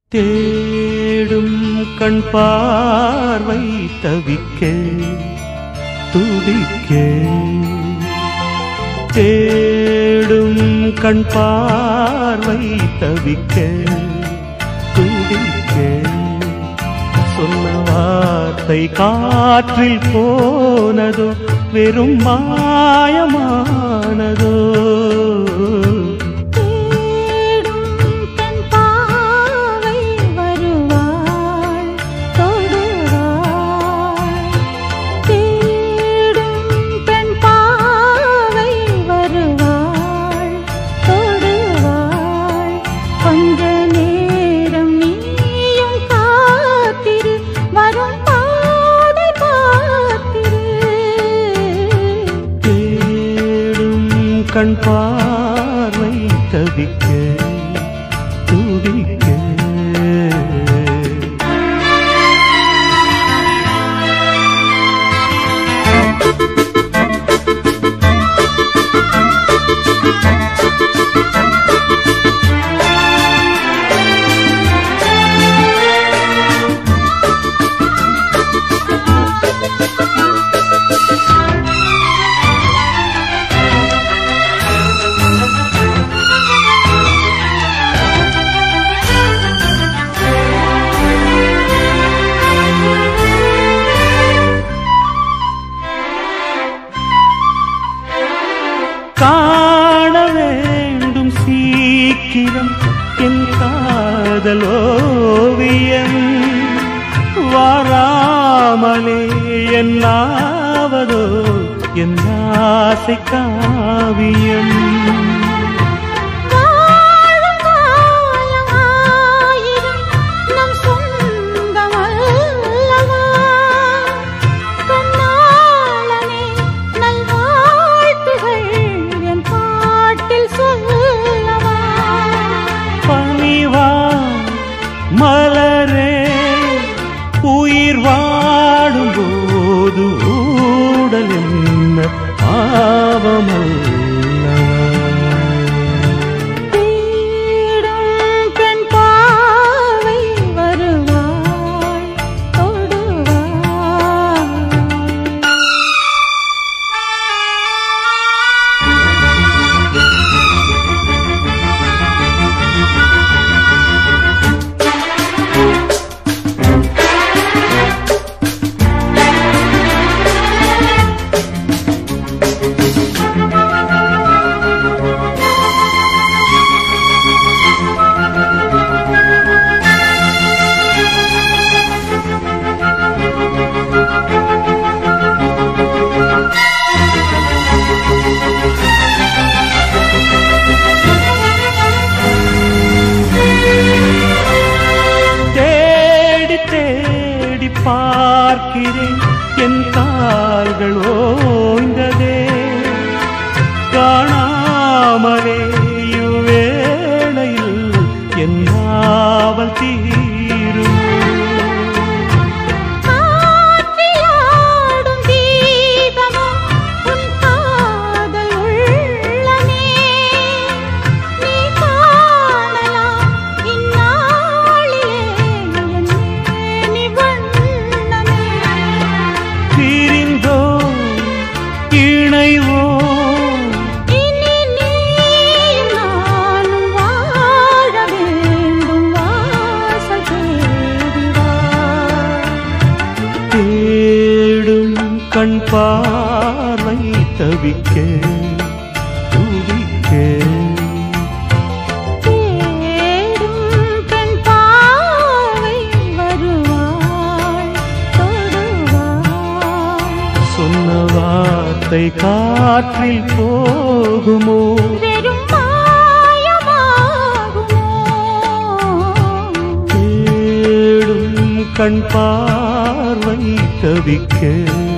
தேடும் கண் பார்வை தவிக்க துடிக்க தேடும் கண் பார்வை தவிக்க துடிக்க சொன்ன வார்த்தை காற்றில் போனதோ வெறும் மாயமானதோ தேடும் கண் பாவை வருவாள் தொடுவாள் தேடும் பெண் பாவை வருவாள் தொடுவாள் கொஞ்ச நேரம் நீயும் காத்திரு வரும் பாதை பார்த்திரு தேடும் கண் பார்வை தவிக்க துடிக்க காண வேண்டும் சீக்கிரம் என் காதல் ஓவியம் வாராமலே என்னாவதோ என் ஆசை காவியம் வாழும் காலம் ஆயிரம் நம் சொந்தமல்லவா கண்ணாளனே நல்வாழ்த்துகள் என் பாட்டில் சொல்லவா பணிவா மலரே உயிர் வாடும் போது ஊடல் என்ன பாவமல்லவா தேடும் பெண் பாவை வருவாள் தொடுவாள் தேடி தேடி பார்க்கிறேன் என் கால்கள் ஓய்ந்ததே காணாமலே இவ்வேளையில் என் நாவல் தீரும் காற்றிலாடும் தீபமும் உன் காதல் உள்ளமே நீ காணலாம் இந்நாளிலே என் மேனி வண்ணமே பிரிந்தோ இணைவோ இனி நீயும் நானும் வாழ வேண்டும் வாசல் தேடி வா தேடும் கண் பார்வை தவிக்க துடிக்க தேடும் பெண் பாவை வருவாள் தொடுவாள் சொன்ன வார்த்தை காற்றில் போகுமோ வெறும் மாயமாகுமோ தேடும் கண் பார்வை தவிக்க